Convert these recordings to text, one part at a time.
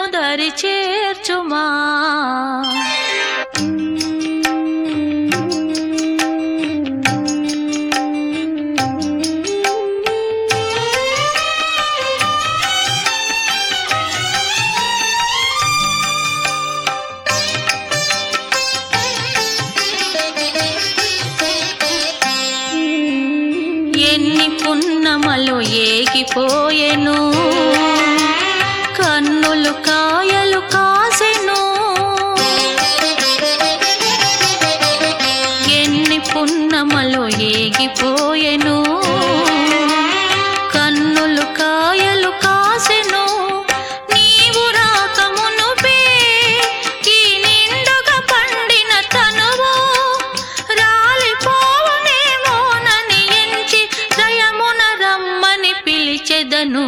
దరి చేర్చుమా ఎన్ని పున్నమలు ఏగిపోయెను కన్నులు కాయలు కాసెను ఎన్ని పున్నమలు ఏగిపోయెను కన్నులు కాయలు కాసెను నీవు రాకమునుపే ఈ నిండుగా పండిన తనువు రాలిపోవునేమోనని ఎంచి దయమున రమ్మని పిలిచెదను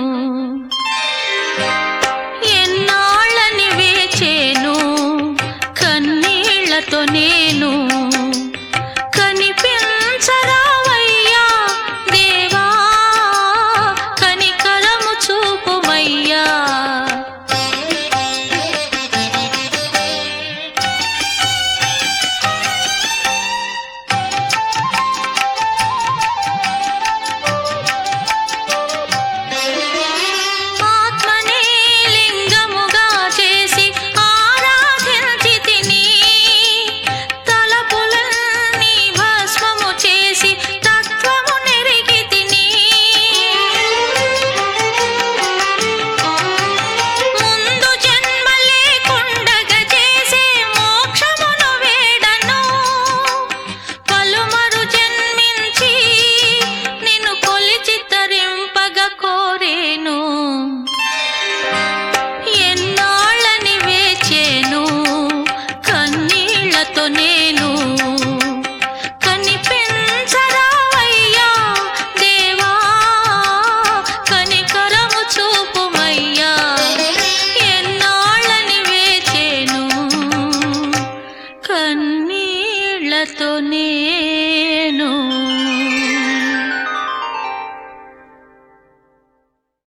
ఎన్నాళ్ళని వేచేను కన్నీళ్లతో నేను కనిపించరావయ్యా దేవా కనికరము చూపుమయ్యా ఆత్మనే లింగముగా చేసి ఆరాధించి తిని తలపులన్నీ భస్మము చేసి తత్వము నెరిగి తిని ముందు జన్మ లేకుండగ చేసే మోక్షమును వేడను పలుమరు జన్మించి నిన్ను కొలిచి తరింపగ కోరేను ఎన్నాళ్ళని వేచేను కన్నీళ్లతో నేను కనిపించరావయ్యా దేవా కనికరము చూపుమయ్యా ఎన్నాళ్ళని వేచేను కన్నీళ్లతో నేను